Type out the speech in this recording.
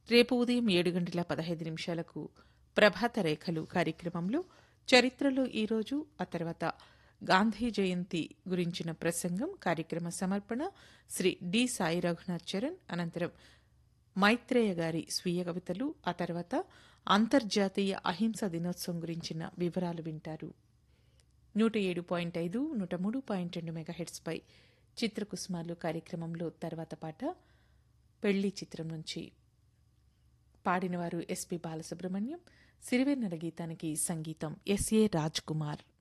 రేపు ఉదయం ఏడు గంటల పదహైదు నిమిషాలకు ప్రభాత రేఖలు కార్యక్రమంలో చరిత్రలో ఈరోజు ఆ తర్వాత గాంధీ జయంతి గురించిన ప్రసంగం కార్యక్రమ సమర్పణ శ్రీ డి సాయి రఘునాథ్ చరణ్ అనంతరం మైత్రేయ గారి స్వీయ కవితలు ఆ తర్వాత అంతర్జాతీయ అహింస దినోత్సవం గురించిన వివరాలు వింటారు నూట ఏడు పాయింట్ ఐదు నూట మూడు పాయింట్ రెండు మెగాహెట్స్పై చిత్రకుసుమాలు కార్యక్రమంలో తర్వాత పాట పెళ్లి చిత్రం నుంచి పాడినవారు ఎస్పి బాలసుబ్రహ్మణ్యం సిరివెన్నెల గీతానికి సంగీతం ఎస్ఏ రాజ్ కుమార్